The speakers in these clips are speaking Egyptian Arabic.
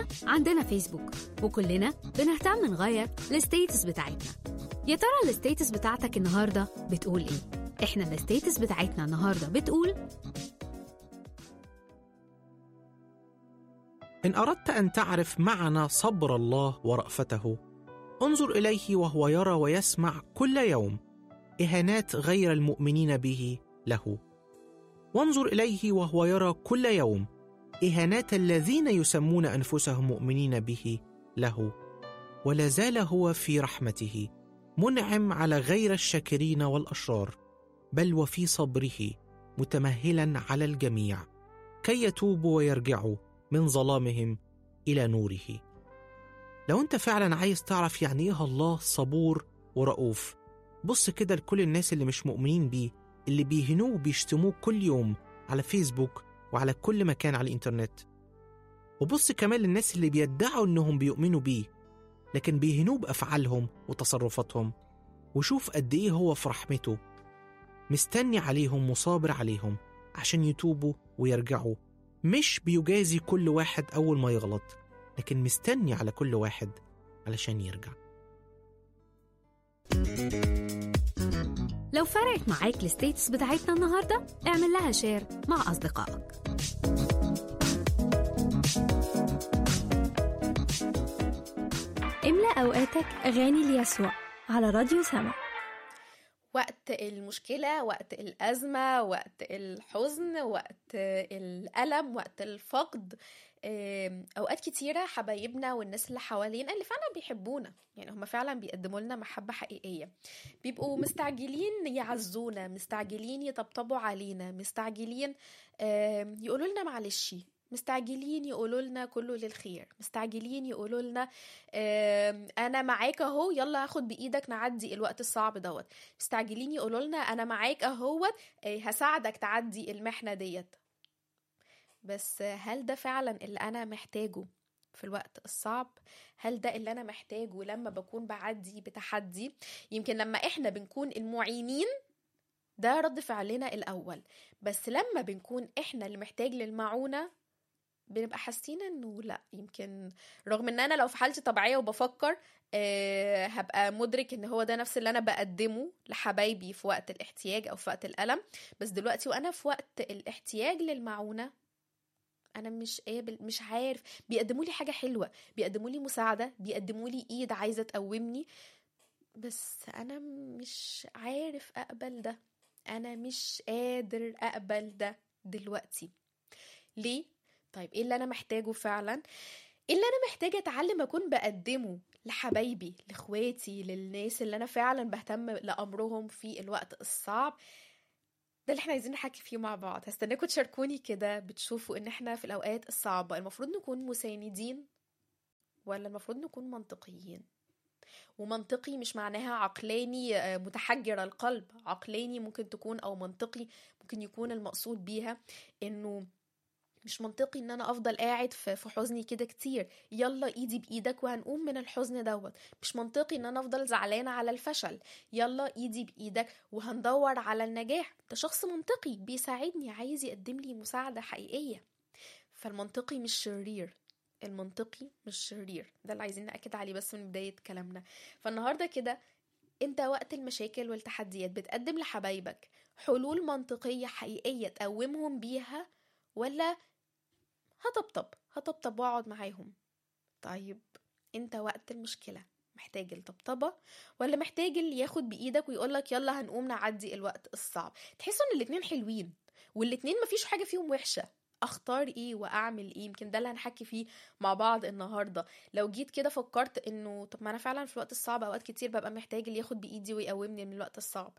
كلنا عندنا فيسبوك وكلنا بنهتم نغير الستيتس بتاعتنا يا ترى الستيتس بتاعتك النهارده بتقول ايه احنا الستيتس بتاعتنا النهارده بتقول إن أردت أن تعرف معنى صبر الله ورأفته انظر إليه وهو يرى ويسمع كل يوم إهانات غير المؤمنين به له وانظر إليه وهو يرى كل يوم إهانات الذين يسمون أنفسهم مؤمنين به له ولا زال هو في رحمته منعم على غير الشاكرين والأشرار بل وفي صبره متمهلا على الجميع كي يتوبوا ويرجعوا من ظلامهم الى نوره لو انت فعلا عايز تعرف يعني ايه الله صبور ورؤوف بص كده لكل الناس اللي مش مؤمنين بيه اللي بيهنوه وبيشتموه كل يوم على فيسبوك وعلى كل مكان على الانترنت وبص كمان للناس اللي بيدعوا انهم بيؤمنوا بيه لكن بيهنوه بافعالهم وتصرفاتهم وشوف قد ايه هو في رحمته مستني عليهم وصابر عليهم عشان يتوبوا ويرجعوا مش بيجازي كل واحد أول ما يغلط لكن مستني على كل واحد علشان يرجع لو فرقت معاك الستيتس بتاعتنا النهارده اعمل لها شير مع أصدقائك املأ أوقاتك أغاني ليسوع على راديو سما وقت المشكلة وقت الأزمة وقت الحزن وقت الألم وقت الفقد آم، أوقات كتيرة حبايبنا والناس اللي حوالينا اللي فعلا بيحبونا يعني هم فعلا بيقدموا لنا محبة حقيقية بيبقوا مستعجلين يعزونا مستعجلين يطبطبوا علينا مستعجلين آم، يقولوا لنا معلش مستعجلين يقولوا لنا كله للخير مستعجلين يقولوا لنا آم، انا معاك اهو يلا هاخد بايدك نعدي الوقت الصعب دوت مستعجلين يقولوا لنا انا معاك اهوت آه، هساعدك تعدي المحنه ديت بس هل ده فعلا اللي انا محتاجه في الوقت الصعب هل ده اللي انا محتاجه لما بكون بعدي بتحدي يمكن لما احنا بنكون المعينين ده رد فعلنا الاول بس لما بنكون احنا اللي محتاج للمعونه بنبقى حاسين انه لا يمكن رغم ان انا لو في حالتي طبيعيه وبفكر آه هبقى مدرك ان هو ده نفس اللي انا بقدمه لحبايبي في وقت الاحتياج او في وقت الالم بس دلوقتي وانا في وقت الاحتياج للمعونه انا مش قابل مش عارف بيقدموا لي حاجه حلوه بيقدموا لي مساعده بيقدموا لي ايد عايزه تقومني بس انا مش عارف اقبل ده انا مش قادر اقبل ده دلوقتي ليه طيب ايه اللي انا محتاجه فعلا ايه اللي انا محتاجه اتعلم اكون بقدمه لحبايبي لاخواتي للناس اللي انا فعلا بهتم لامرهم في الوقت الصعب ده اللي احنا عايزين نحكي فيه مع بعض هستناكم تشاركوني كده بتشوفوا ان احنا في الاوقات الصعبه المفروض نكون مساندين ولا المفروض نكون منطقيين ومنطقي مش معناها عقلاني آه، متحجر القلب عقلاني ممكن تكون او منطقي ممكن يكون المقصود بيها انه مش منطقي ان انا افضل قاعد في في حزني كده كتير يلا ايدي بايدك وهنقوم من الحزن دوت مش منطقي ان انا افضل زعلانه على الفشل يلا ايدي بايدك وهندور على النجاح ده شخص منطقي بيساعدني عايز يقدم لي مساعده حقيقيه فالمنطقي مش شرير المنطقي مش شرير ده اللي عايزين نأكد عليه بس من بداية كلامنا فالنهاردة كده انت وقت المشاكل والتحديات بتقدم لحبايبك حلول منطقية حقيقية تقومهم بيها ولا هطبطب هطبطب واقعد معاهم طيب انت وقت المشكلة محتاج الطبطبة ولا محتاج اللي ياخد بإيدك ويقولك يلا هنقوم نعدي الوقت الصعب تحسوا ان الاتنين حلوين والاتنين مفيش حاجة فيهم وحشة اختار ايه واعمل ايه يمكن ده اللي هنحكي فيه مع بعض النهارده لو جيت كده فكرت انه طب ما انا فعلا في الوقت الصعب اوقات كتير ببقى محتاج اللي ياخد بايدي ويقومني من الوقت الصعب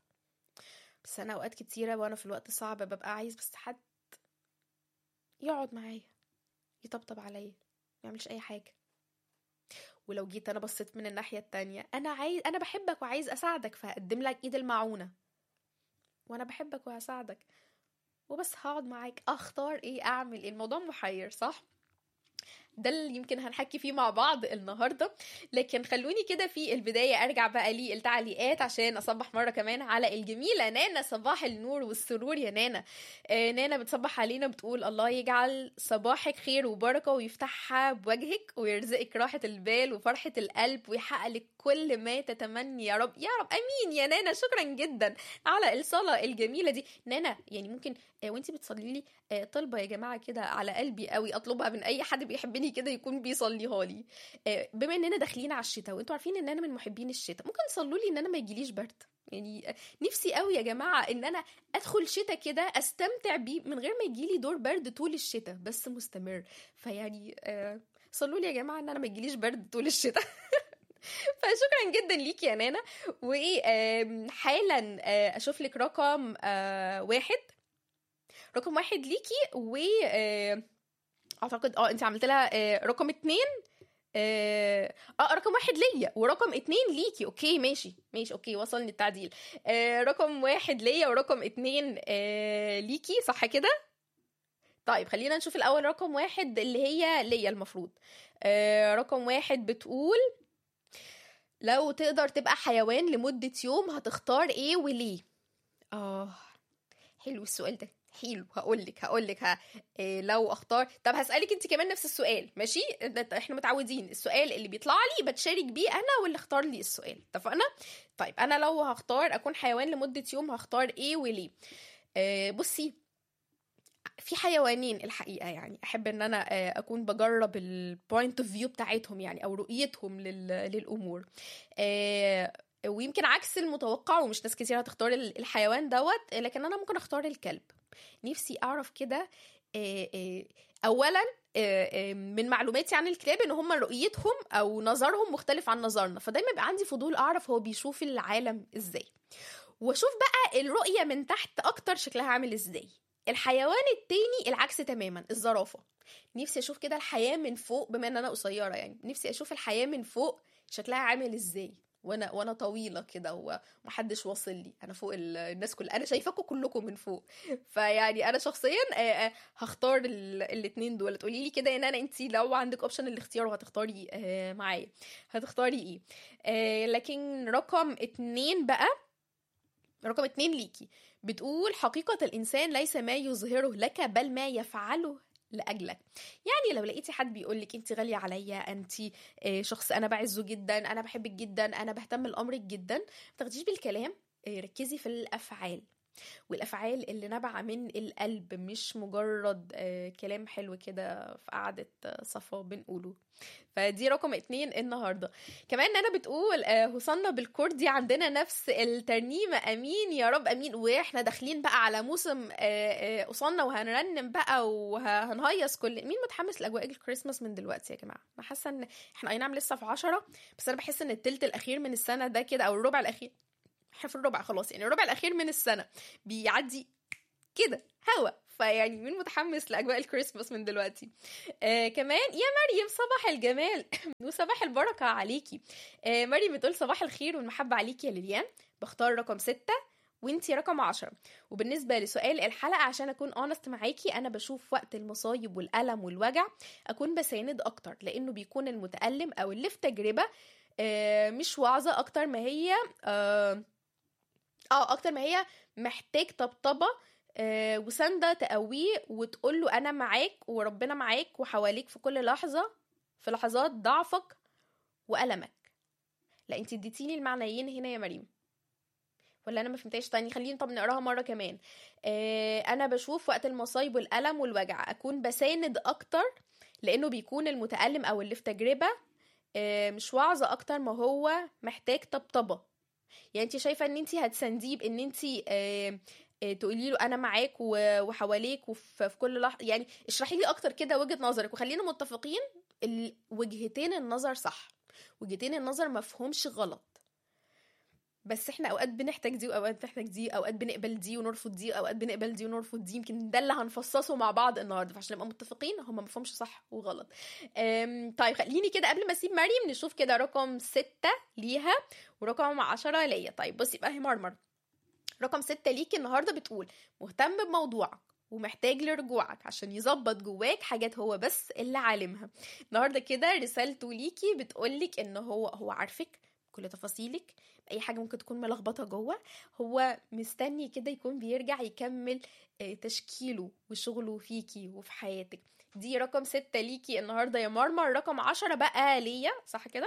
بس انا اوقات كتيره وانا في الوقت الصعب ببقى عايز بس حد يقعد معايا يطبطب عليا ما يعملش اي حاجه ولو جيت انا بصيت من الناحيه التانية انا عايز انا بحبك وعايز اساعدك فهقدم لك ايد المعونه وانا بحبك وهساعدك وبس هقعد معاك اختار ايه اعمل ايه الموضوع محير صح ده اللي يمكن هنحكي فيه مع بعض النهارده لكن خلوني كده في البدايه ارجع بقى للتعليقات عشان اصبح مره كمان على الجميله نانا صباح النور والسرور يا نانا آه نانا بتصبح علينا بتقول الله يجعل صباحك خير وبركه ويفتحها بوجهك ويرزقك راحه البال وفرحه القلب ويحقق لك كل ما تتمني يا رب يا رب امين يا نانا شكرا جدا على الصلاه الجميله دي نانا يعني ممكن آه وانتي بتصلي لي آه طلبه يا جماعه كده على قلبي قوي اطلبها من اي حد بيحبني كده يكون بيصليها لي آه بما اننا داخلين على الشتاء وانتوا عارفين ان انا من محبين الشتاء ممكن تصلوا لي ان انا ما يجيليش برد يعني آه، نفسي قوي يا جماعه ان انا ادخل شتاء كده استمتع بيه من غير ما يجيلي دور برد طول الشتاء بس مستمر فيعني آه صلوا لي يا جماعه ان انا ما يجيليش برد طول الشتاء فشكرا جدا ليكي يا نانا وايه آم، حالا آه، اشوف لك رقم آه، واحد رقم واحد ليكي و آه، اعتقد اه انت عملت لها آه، رقم اتنين اه آه، رقم واحد ليا ورقم اتنين ليكي اوكي ماشي ماشي اوكي وصلني التعديل آه رقم واحد ليا ورقم اتنين آه ليكي صح كده طيب خلينا نشوف الاول رقم واحد اللي هي ليا المفروض آه رقم واحد بتقول لو تقدر تبقى حيوان لمدة يوم هتختار ايه وليه اه حلو السؤال ده حلو هقول لك هقول لك ها إيه لو اختار طب هسالك انت كمان نفس السؤال ماشي ده- احنا متعودين السؤال اللي بيطلع لي بتشارك بيه انا واللي اختار لي السؤال اتفقنا طيب انا لو هختار اكون حيوان لمده يوم هختار ايه وليه آه بصي في حيوانين الحقيقه يعني احب ان انا آه، اكون بجرب البوينت اوف فيو بتاعتهم يعني او رؤيتهم لل- للامور آه، ويمكن عكس المتوقع ومش ناس كتير هتختار ال- الحيوان دوت لكن انا ممكن اختار الكلب نفسي اعرف كده آه، آه، اولا آه، آه، من معلوماتي عن الكلاب ان هم رؤيتهم او نظرهم مختلف عن نظرنا فدايما بيبقى عندي فضول اعرف هو بيشوف العالم ازاي واشوف بقى الرؤيه من تحت اكتر شكلها عامل ازاي الحيوان التاني العكس تماما الزرافه نفسي اشوف كده الحياه من فوق بما ان انا قصيره يعني نفسي اشوف الحياه من فوق شكلها عامل ازاي وانا وانا طويله كده ومحدش واصل لي انا فوق ال- الناس كلها انا شايفاكم كلكم من فوق فيعني انا شخصيا آه، آه، هختار ال- الاتنين دول تقولي لي كده ان انا انت لو عندك اوبشن الاختيار وهتختاري آه، معايا هتختاري ايه آه، لكن رقم اتنين بقى رقم اتنين ليكي بتقول حقيقة الإنسان ليس ما يظهره لك بل ما يفعله لأجلك يعني لو لقيتي حد بيقولك انت غالية عليا انت آه، شخص انا بعزه جدا انا بحبك جدا انا بهتم لامرك جدا ما تاخديش بالكلام آه، ركزي في الافعال والافعال اللي نابعه من القلب مش مجرد آه، كلام حلو كده في قعده آه، صفا بنقوله فدي رقم اتنين النهارده كمان انا بتقول آه، وصلنا بالكردي عندنا نفس الترنيمه امين يا رب امين واحنا داخلين بقى على موسم آه، آه، وصلنا وهنرنم بقى وهنهيص كل مين متحمس لاجواء الكريسماس من دلوقتي يا جماعه انا حاسه ان احنا اي نعم لسه في عشرة بس انا بحس ان التلت الاخير من السنه ده كده او الربع الاخير احنا في الربع خلاص يعني الربع الاخير من السنه بيعدي كده هوا فيعني مين متحمس لاجواء الكريسماس من دلوقتي آه كمان يا مريم صباح الجمال وصباح البركه عليكي آه مريم بتقول صباح الخير والمحبه عليكي يا ليليان بختار رقم ستة وانتي رقم عشرة وبالنسبة لسؤال الحلقة عشان أكون اونست معاكي أنا بشوف وقت المصايب والألم والوجع أكون بساند أكتر لأنه بيكون المتألم أو اللي في تجربة آه، مش وعظة أكتر ما هي آه اه اكتر ما هي محتاج طبطبه آه وسنده تقويه وتقول له انا معاك وربنا معاك وحواليك في كل لحظه في لحظات ضعفك والمك لا انت اديتيني المعنيين هنا يا مريم ولا انا ما فهمتهاش تاني خليني طب نقراها مره كمان آه انا بشوف وقت المصايب والالم والوجع اكون بساند اكتر لانه بيكون المتالم او اللي في تجربه آه مش وعظه اكتر ما هو محتاج طبطبه يعني انت شايفه ان انت هتسانديه بان انت آه آه، تقولي له انا معاك و- وحواليك وفي في كل لحظه يعني اشرحي لي اكتر كده وجهه نظرك وخلينا متفقين ال- وجهتين النظر صح وجهتين النظر مفهومش غلط بس احنا اوقات بنحتاج دي واوقات بنحتاج دي اوقات بنقبل دي ونرفض دي اوقات بنقبل دي ونرفض دي يمكن ده اللي هنفصصه مع بعض النهارده فعشان نبقى متفقين هم مفهومش صح وغلط أم، طيب خليني كده قبل ما اسيب مريم نشوف كده رقم ستة ليها ورقم عشرة ليا طيب بصي بقى هي مرمر رقم ستة ليكي النهارده بتقول مهتم بموضوعك ومحتاج لرجوعك عشان يظبط جواك حاجات هو بس اللي عالمها النهارده كده رسالته ليكي بتقولك ان هو هو عارفك كل تفاصيلك اي حاجه ممكن تكون ملخبطه جوه هو مستني كده يكون بيرجع يكمل آه، تشكيله وشغله فيكي وفي حياتك دي رقم ستة ليكي النهارده يا مرمر رقم عشرة بقى ليا صح كده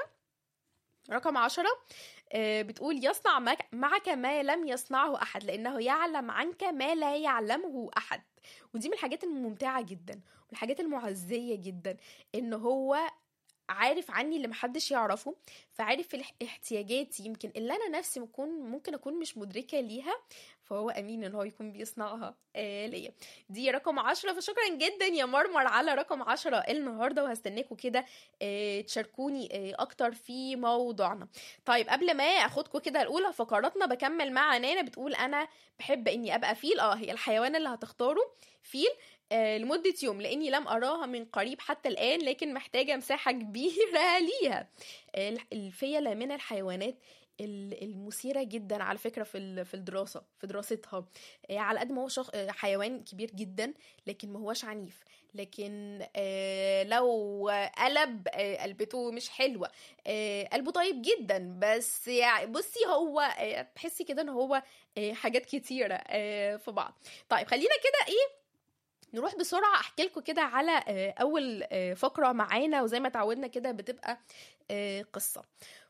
رقم عشرة آه، بتقول يصنع معك- معك ما لم يصنعه أحد لأنه يعلم عنك ما لا يعلمه أحد ودي من الحاجات الممتعة جدا والحاجات المعزية جدا إن هو عارف عني اللي محدش يعرفه فعارف الح- احتياجاتي يمكن اللي انا نفسي ممكن ممكن اكون مش مدركه ليها فهو امين ان هو يكون بيصنعها آه ليا دي رقم عشرة فشكرا جدا يا مرمر على رقم عشرة النهارده وهستناكوا كده آه تشاركوني آه اكتر في موضوعنا طيب قبل ما اخدكوا كده الاولى فقراتنا بكمل مع نانا بتقول انا بحب اني ابقى فيل اه هي الحيوان اللي هتختاره فيل آه، لمدة يوم لأني لم أراها من قريب حتى الآن لكن محتاجة مساحة كبيرة ليها آه، الح- الفيلة من الحيوانات ال- المثيرة جدا على فكرة في ال- في الدراسة في دراستها آه، على قد ما هو شخ... آه، حيوان كبير جدا لكن ما هوش عنيف لكن آه، لو قلب آه، قلبته مش حلوة آه، قلبه طيب جدا بس يعني بصي هو آه، تحسي كده ان هو آه، حاجات كتيرة آه، في بعض طيب خلينا كده ايه نروح بسرعة أحكي لكم كده على آه، أول آه، فقرة معانا وزي ما تعودنا كده بتبقى آه، قصة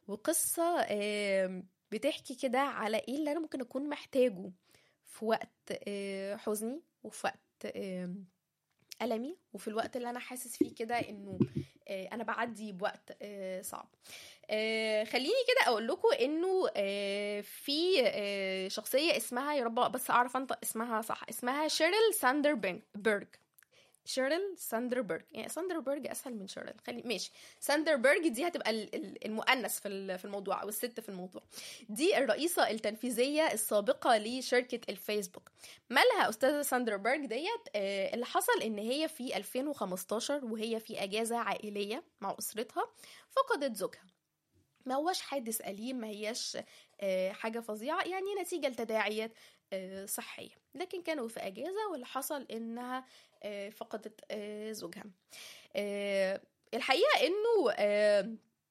وقصة آه، بتحكي كده على إيه اللي أنا ممكن أكون محتاجه في وقت آه، حزني وفي وقت آه، ألمي وفي الوقت اللي أنا حاسس فيه كده إنه آه، أنا بعدي بوقت آه، صعب آه، خليني كده اقول لكم انه آه، في آه، شخصيه اسمها يا رب بس اعرف انطق اسمها صح اسمها شيريل ساندربرج شيريل ساندربرج يعني ساندربرج اسهل من شيريل خلي ماشي ساندربرج دي هتبقى ال- ال- المؤنث في ال- في الموضوع او الست في الموضوع دي الرئيسه التنفيذيه السابقه لشركه الفيسبوك مالها استاذه ساندربرج ديت آه، اللي حصل ان هي في 2015 وهي في اجازه عائليه مع اسرتها فقدت زوجها ما هوش حادث أليم ما هياش آه، حاجة فظيعة يعني نتيجة لتداعيات آه، صحية لكن كانوا في أجازة واللي حصل إنها آه، فقدت آه، زوجها آه، الحقيقة إنه آه،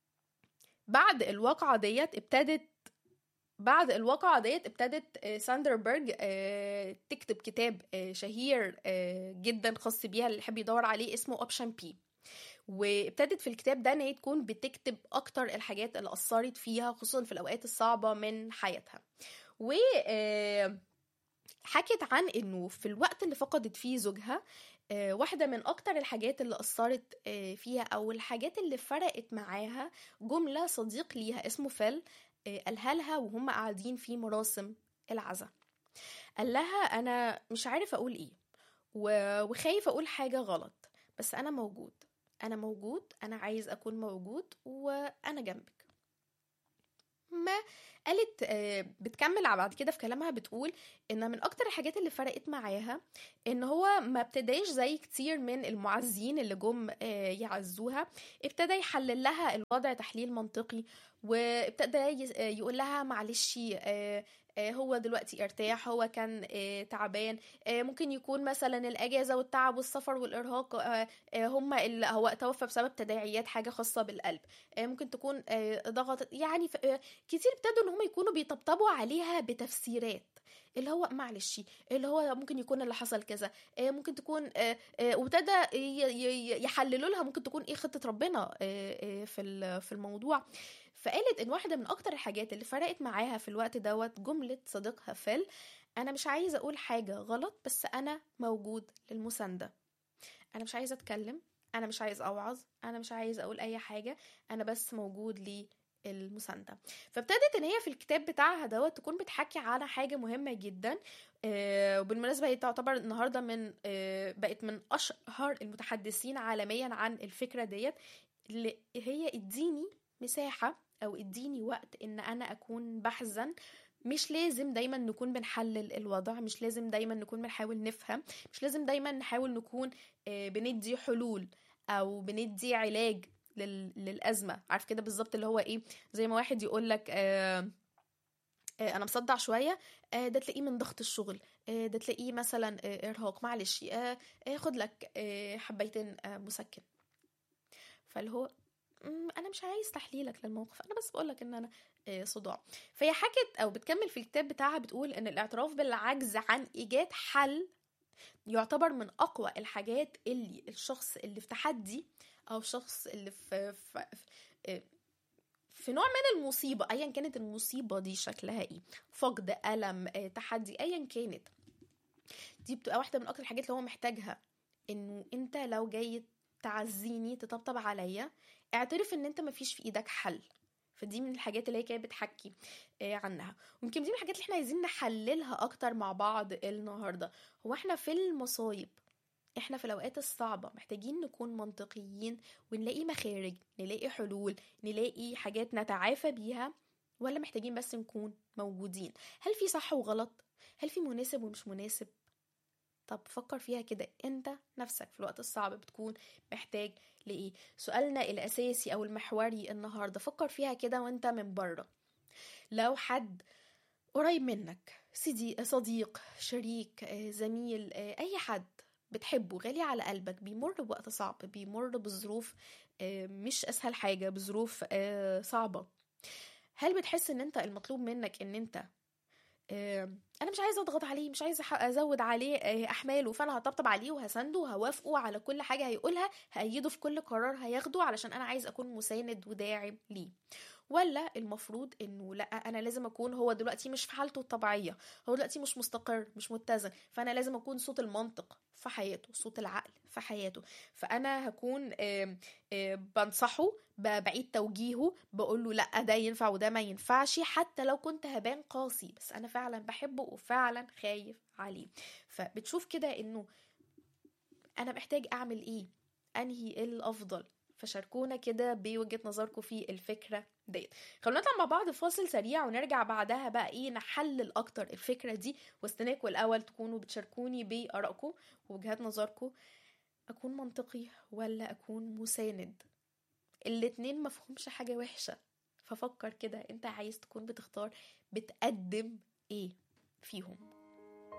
بعد الواقعة ديت ابتدت بعد الواقعة ديت ابتدت آه، ساندربرج آه، تكتب كتاب آه، شهير آه، جدا خاص بيها اللي يحب يدور عليه اسمه اوبشن بي وابتدت في الكتاب ده ان هي تكون بتكتب اكتر الحاجات اللي اثرت فيها خصوصا في الاوقات الصعبه من حياتها و آه، حكت عن انه في الوقت اللي فقدت فيه زوجها آه، واحدة من أكتر الحاجات اللي أثرت آه، فيها أو الحاجات اللي فرقت معاها جملة صديق ليها اسمه فيل آه، قالها لها وهم قاعدين في مراسم العزاء قال لها أنا مش عارف أقول إيه و- وخايف أقول حاجة غلط بس أنا موجود أنا موجود أنا عايز أكون موجود وأنا جنبك ما قالت آه، بتكمل بعد كده في كلامها بتقول ان من اكتر الحاجات اللي فرقت معاها ان هو ما ابتداش زي كتير من المعزين اللي جم آه، يعزوها ابتدى يحلل لها الوضع تحليل منطقي وابتدى يس- آه، يقول لها معلش آه، آه، هو دلوقتي ارتاح هو كان آه، تعبان آه، ممكن يكون مثلا الاجازه والتعب والسفر والارهاق آه، آه، هم اللي هو توفى بسبب تداعيات حاجه خاصه بالقلب آه، ممكن تكون آه، ضغط يعني ف- آه، كتير ابتدوا ان هم يكونوا بيطبطبوا عليها بتفسيرات اللي هو معلش اللي هو ممكن يكون اللي حصل كذا آه، ممكن تكون آه، آه، وابتدى ي- ي- يحللوا لها ممكن تكون ايه خطه ربنا آه، آه، في ال- في الموضوع فقالت ان واحده من اكتر الحاجات اللي فرقت معاها في الوقت دوت جمله صديقها فيل انا مش عايزه اقول حاجه غلط بس انا موجود للمسانده انا مش عايزه اتكلم انا مش عايز اوعظ انا مش عايز اقول اي حاجه انا بس موجود للمسانده فابتدت ان هي في الكتاب بتاعها دوت تكون بتحكي على حاجه مهمه جدا آه، وبالمناسبه هي تعتبر النهارده من آه، بقت من اشهر المتحدثين عالميا عن الفكره ديت اللي هي اديني مساحه او اديني وقت ان انا اكون بحزن مش لازم دايما نكون بنحلل الوضع مش لازم دايما نكون بنحاول نفهم مش لازم دايما نحاول نكون آه، بندي حلول او بندي علاج لل... للازمه عارف كده بالظبط اللي هو ايه زي ما واحد يقول لك آه آه، انا مصدع شويه آه، ده تلاقيه من ضغط الشغل آه، ده تلاقيه مثلا آه، ارهاق معلش آه، آه، خد لك آه، حبيتين آه، مسكن فاللي هو "مم، انا مش عايز تحليلك للموقف انا بس بقولك ان انا آه، صداع فهي حكت او بتكمل في الكتاب بتاعها بتقول ان الاعتراف بالعجز عن ايجاد حل يعتبر من اقوى الحاجات اللي الشخص اللي في تحدي او الشخص اللي في في, في, في نوع من المصيبه ايا كانت المصيبه دي شكلها ايه فقد الم آه، تحدي ايا كانت دي بتبقى واحده من اكتر الحاجات اللي هو محتاجها انه انت لو جاي تعزيني تطبطب عليا اعترف ان انت مفيش في ايدك حل فدي من الحاجات اللي هي كانت بتحكي آه، عنها ويمكن دي من الحاجات اللي احنا عايزين نحللها اكتر مع بعض النهارده هو احنا في المصايب احنا في الاوقات الصعبه محتاجين نكون منطقيين ونلاقي مخارج نلاقي حلول نلاقي حاجات نتعافى بيها ولا محتاجين بس نكون موجودين هل في صح وغلط هل في مناسب ومش مناسب طب فكر فيها كده انت نفسك في الوقت الصعب بتكون محتاج لايه سؤالنا الاساسي او المحوري النهارده فكر فيها كده وانت من بره لو حد قريب منك سيدي صديق شريك آه، زميل آه، اي حد بتحبه غالي على قلبك بيمر بوقت صعب بيمر بظروف آه، مش اسهل حاجه بظروف آه، صعبه هل بتحس ان انت المطلوب منك ان انت آه، انا مش عايزه اضغط عليه مش عايزه أح- ازود عليه آه، احماله فانا هطبطب عليه وهسنده وهوافقه على كل حاجه هيقولها هأيده في كل قرار هياخده علشان انا عايز اكون مساند وداعم ليه ولا المفروض انه لا انا لازم اكون هو دلوقتي مش في حالته الطبيعيه هو دلوقتي مش مستقر مش متزن فانا لازم اكون صوت المنطق في حياته صوت العقل في حياته فانا هكون آم، آم، بنصحه ب- بعيد توجيهه بقول له لا ده ينفع وده ما ينفعش حتى لو كنت هبان قاسي بس انا فعلا بحبه وفعلا خايف عليه فبتشوف كده انه انا محتاج اعمل ايه انهي الافضل فشاركونا كده بوجهة نظركم في الفكرة ديت خلونا نطلع مع بعض فاصل سريع ونرجع بعدها بقى ايه نحلل اكتر الفكرة دي واستناكم الاول تكونوا بتشاركوني بارائكم ووجهات نظركم اكون منطقي ولا اكون مساند الاتنين مفهومش حاجة وحشة ففكر كده انت عايز تكون بتختار بتقدم ايه فيهم